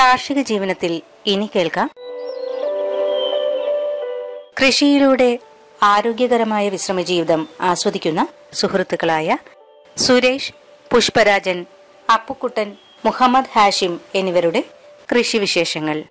കാർഷിക ജീവനത്തിൽ ഇനി കേൾക്കാം കൃഷിയിലൂടെ ആരോഗ്യകരമായ വിശ്രമജീവിതം ആസ്വദിക്കുന്ന സുഹൃത്തുക്കളായ സുരേഷ് പുഷ്പരാജൻ അപ്പുക്കുട്ടൻ മുഹമ്മദ് ഹാഷിം എന്നിവരുടെ കൃഷിവിശേഷങ്ങൾ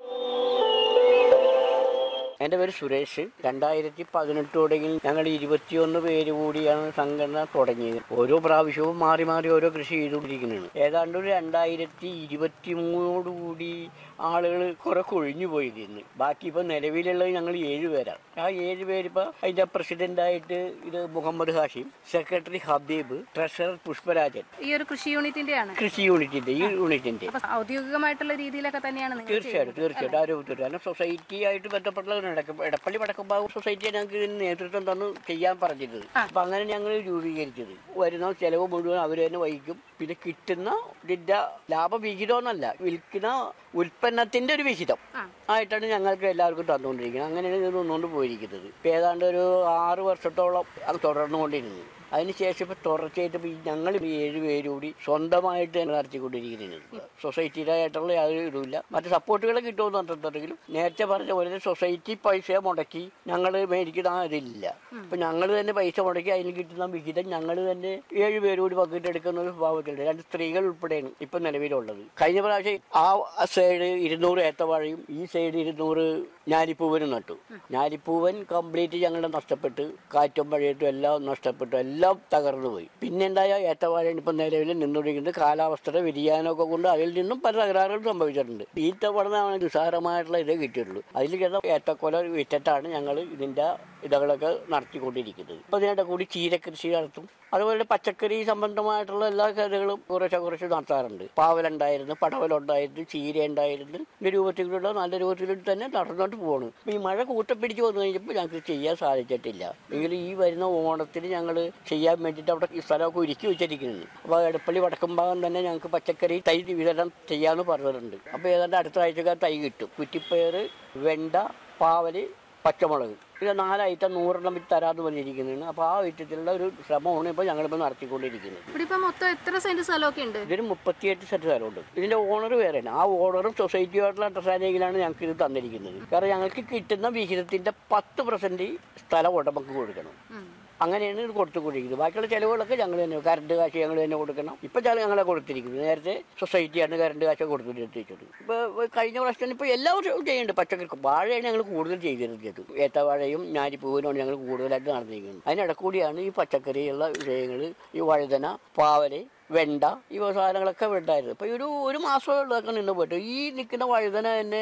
എൻ്റെ പേര് സുരേഷ് രണ്ടായിരത്തി പതിനെട്ടോടെങ്കിൽ ഞങ്ങൾ ഇരുപത്തിയൊന്ന് പേര് കൂടിയാണ് സംഘടന തുടങ്ങിയത് ഓരോ പ്രാവശ്യവും മാറി മാറി ഓരോ കൃഷി ചെയ്തുകൊണ്ടിരിക്കുന്നതാണ് ഏതാണ്ട് ഒരു രണ്ടായിരത്തി ഇരുപത്തി മൂന്നോടുകൂടി ആളുകൾ കുറെ കൊഴിഞ്ഞു പോയിരുന്നു ബാക്കി ഇപ്പം നിലവിലുള്ളത് ഞങ്ങൾ ഏഴ് പേരാണ് ആ ഏഴ് പേരിപ്പോൾ അതിൻ്റെ പ്രസിഡൻ്റായിട്ട് ഇത് മുഹമ്മദ് ഹാഷിം സെക്രട്ടറി ഹബീബ് ട്രഷറർ പുഷ്പരാജൻ ഈ ഒരു കൃഷി യൂണിറ്റിന്റെ ആണ് കൃഷി യൂണിറ്റിൻ്റെ ഈ യൂണിറ്റിൻ്റെ അപ്പൊ ഔദ്യോഗികമായിട്ടുള്ള രീതിയിലൊക്കെ തന്നെയാണ് നിങ്ങൾ തീർച്ചയായിട്ടും തീർച്ചയായിട്ടും ആരോഗ്യത്തിൽ കാരണം സൊസൈറ്റി ആയിട്ട് ബന്ധപ്പെട്ടുള്ള എടപ്പള്ളി വടക്കമ്പാവ് സൊസൈറ്റി ഞങ്ങൾക്ക് ഇതിന് നേതൃത്വം തന്നു ചെയ്യാൻ പറഞ്ഞിരുന്നത് അപ്പൊ അങ്ങനെ ഞങ്ങൾ രൂപീകരിച്ചത് വരുന്ന ചെലവ് മുഴുവൻ അവർ തന്നെ വഹിക്കും പിന്നെ കിട്ടുന്ന ഇതിന്റെ ലാഭവിഹിതം എന്നല്ല വിൽക്കുന്ന ഉൽപ്പന്നത്തിന്റെ ഒരു വിഹിതം ആയിട്ടാണ് ഞങ്ങൾക്ക് എല്ലാവർക്കും തന്നുകൊണ്ടിരിക്കുന്നത് അങ്ങനെയാണ് ഇത് നിന്നുകൊണ്ട് പോയിരിക്കുന്നത് ഇപ്പൊ ഏതാണ്ട് ഒരു ആറ് വർഷത്തോളം അത് തുടർന്നുകൊണ്ടിരുന്നു അതിനുശേഷം ഇപ്പൊ തുടർച്ചയായിട്ട് ഇപ്പൊ ഈ ഞങ്ങൾ ഈ ഏഴ് പേര് കൂടി സ്വന്തമായിട്ട് തന്നെ നടത്തിക്കൊണ്ടിരിക്കുന്നത് സൊസൈറ്റിയിലായിട്ടുള്ള യാതൊരു ഇതുമില്ല മറ്റു സപ്പോർട്ടുകൾ കിട്ടുമെന്ന് പറഞ്ഞിട്ടുണ്ടെങ്കിലും നേരത്തെ പറഞ്ഞ പോലെ സൊസൈറ്റി പൈസ മുടക്കി ഞങ്ങൾ മേടിക്കുന്ന ആ ഇതില്ല അപ്പൊ ഞങ്ങൾ തന്നെ പൈസ മുടക്കി അതിന് കിട്ടുന്ന വിഹിതം ഞങ്ങൾ തന്നെ ഏഴ് പേര് കൂടി പങ്കിട്ടെടുക്കുന്ന ഒരു സ്വഭാവത്തിലുണ്ട് രണ്ട് സ്ത്രീകൾ ഉൾപ്പെടെയാണ് ഇപ്പൊ നിലവിലുള്ളത് കഴിഞ്ഞ പ്രാവശ്യം ആ സൈഡ് ഇരുന്നൂറ് ഏത്തവാഴയും ഈ സൈഡ് ഇരുന്നൂറ് ഞാലിപ്പൂവനും നട്ടു ഞാലിപ്പൂവൻ കംപ്ലീറ്റ് ഞങ്ങളുടെ നഷ്ടപ്പെട്ട് കാറ്റും മഴയത്തും എല്ലാം നഷ്ടപ്പെട്ടു എല്ലാം തകർന്നു പോയി പിന്നെ ഉണ്ടായ ഏത്തവാഴയാണ് ഇപ്പം നിലവിൽ നിന്നുകൊണ്ടിരിക്കുന്നത് കാലാവസ്ഥയുടെ വ്യതിയാനമൊക്കെ കൊണ്ട് അതിൽ നിന്നും പല തകരാറുകളും സംഭവിച്ചിട്ടുണ്ട് ഈത്ത പടന്നാണ് നിസ്സാരമായിട്ടുള്ള ഇതേ കിട്ടിയുള്ളൂ അതിൽ കിടന്ന ഏത്തക്കൊല വിറ്റിട്ടാണ് ഞങ്ങൾ ഇതിൻ്റെ ഇതകളൊക്കെ നടത്തിക്കൊണ്ടിരിക്കുന്നത് ഇപ്പം ഇതിനിടെ കൂടി ചീരകൃഷി നടത്തും അതുപോലെ പച്ചക്കറി സംബന്ധമായിട്ടുള്ള എല്ലാ കാര്യങ്ങളും കുറച്ച് കുറച്ച് നടത്താറുണ്ട് പാവലുണ്ടായിരുന്നു പടവലുണ്ടായിരുന്നു ചീര ഉണ്ടായിരുന്നു ഇതിന്റെ രൂപത്തിലുള്ള നല്ല രൂപത്തിൽ തന്നെ നടന്നുകൊണ്ട് പോകണം അപ്പൊ ഈ മഴ കൂട്ടപ്പിടിച്ച് വന്നു കഴിഞ്ഞപ്പോൾ ഞങ്ങൾക്ക് ചെയ്യാൻ സാധിച്ചിട്ടില്ല എങ്കിലും ഈ വരുന്ന ഓണത്തിന് ഞങ്ങൾ ചെയ്യാൻ വേണ്ടിയിട്ട് അവിടെ ഈ സ്ഥലമൊക്കെ ഒരുക്കി വെച്ചിരിക്കുന്നത് അപ്പോൾ എടപ്പള്ളി വടക്കും ഭാഗം തന്നെ ഞങ്ങൾക്ക് പച്ചക്കറി തൈ വിതരണം ചെയ്യാമെന്ന് പറഞ്ഞിട്ടുണ്ട് അപ്പോൾ ഏതാണ്ട് അടുത്ത ആഴ്ചക്കാർ തൈ കിട്ടും കുറ്റിപ്പയർ വെണ്ട പാവല് പച്ചമുളക് ഇത് നാലൈറ്റം നൂറെണ്ണം വെച്ച് തരാമെന്ന് പറഞ്ഞിരിക്കുന്നതാണ് അപ്പോൾ ആ ഐറ്റത്തിലുള്ള ഒരു ശ്രമമാണ് ഇപ്പോൾ ഞങ്ങളിപ്പോൾ നടത്തിക്കൊണ്ടിരിക്കുന്നത് ഇവിടെ ഇപ്പൊ മൊത്തം എത്ര സെന്റ് സ്ഥലമൊക്കെ ഉണ്ട് ഇതിന് മുപ്പത്തിയെട്ട് സെറ്റ് സ്ഥലമുണ്ട് ഇതിന്റെ ഓണർ വേറെയാണ് ആ ഓണറും സൊസൈറ്റിയുമായിട്ടുള്ള അണ്ടർസ്റ്റാൻഡിങ്ങിലാണ് ഞങ്ങൾക്ക് ഇത് തന്നിരിക്കുന്നത് കാരണം ഞങ്ങൾക്ക് കിട്ടുന്ന വിഹിതത്തിന്റെ പത്ത് പെർസെന്റ് സ്ഥലം ഉടമക്ക് കൊടുക്കണം അങ്ങനെയാണ് ഇത് കൊടുത്തുകൊണ്ടിരിക്കുന്നത് ബാക്കിയുള്ള ചിലവുകളൊക്കെ ഞങ്ങൾ തന്നെ കറണ്ട് കാശ് ഞങ്ങൾ തന്നെ കൊടുക്കണം ഇപ്പം ചില ഞങ്ങളെ കൊടുത്തിരിക്കുന്നത് നേരത്തെ സൊസൈറ്റിയാണ് കറണ്ട് കാശ് കൊടുത്തിരുത്തിച്ചത് ഇപ്പോൾ കഴിഞ്ഞ പ്രാവശ്യം ഇപ്പോൾ എല്ലാ വർഷവും ചെയ്യുന്നുണ്ട് പച്ചക്കറി വാഴയാണ് ഞങ്ങൾ കൂടുതൽ ചെയ്തിരുന്നത് ഏത്തവാഴയും ഞാലിപ്പൂവിനുമാണ് ഞങ്ങൾ കൂടുതലായിട്ട് നടന്നിരിക്കുന്നത് അതിനിടക്കൂടിയാണ് ഈ പച്ചക്കറിയുള്ള വിഷയങ്ങൾ ഈ വഴുതന പാവല് വെണ്ട ഈ സാധനങ്ങളൊക്കെ ഉണ്ടായിരുന്നു ഇപ്പൊ ഈ ഒരു ഒരു മാസമൊക്കെ നിന്ന് പോയിട്ട് ഈ നിൽക്കുന്ന വഴുതന തന്നെ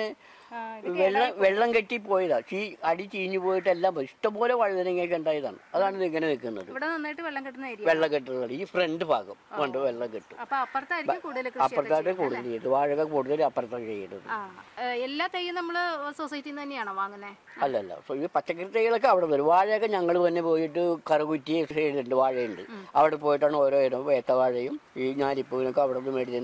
വെള്ളം വെള്ളം കെട്ടി പോയതാ ചീ അടി ചീഞ്ഞു പോയിട്ട് എല്ലാം പോയി ഇഷ്ടംപോലെ വഴുതനങ്ങയൊക്കെ ഉണ്ടായതാണ് അതാണ് ഇത് ഇങ്ങനെ നിൽക്കുന്നത് ഇവിടെ നന്നായിട്ട് വെള്ളം കിട്ടുന്ന ഏരിയ വെള്ളം കെട്ടുന്നത് ഈ ഫ്രണ്ട് ഭാഗം കൊണ്ട് വെള്ളം കെട്ടും അപ്പൊ അപ്പുറത്തായിരിക്കും കൂടുതൽ കൃഷി അപ്പുറത്താണ് കൂടുതൽ ചെയ്യുന്നത് വാഴക കൂടുതൽ അപ്പുറത്താണ് ചെയ്യുന്നത് ആ ഏ, എല്ലാ തൈയും നമ്മള് സൊസൈറ്റിയിൽ നിന്ന് തന്നെയാണോ വാങ്ങുന്നത് അല്ലല്ല സോ ഈ പച്ചക്കറി തൈകളൊക്കെ അവിടെ വരും വാഴയൊക്കെ ഞങ്ങൾ തന്നെ പോയിട്ട് കറുകുറ്റി സൈഡുണ്ട് വാഴയുണ്ട് അവിടെ പോയിട്ടാണ് ഓരോ ഇനം ഏത്തവാഴയും ഈ ഞാലിപ്പൂവിനൊക്കെ അവിടെ നിന്ന് മേടിച്ച്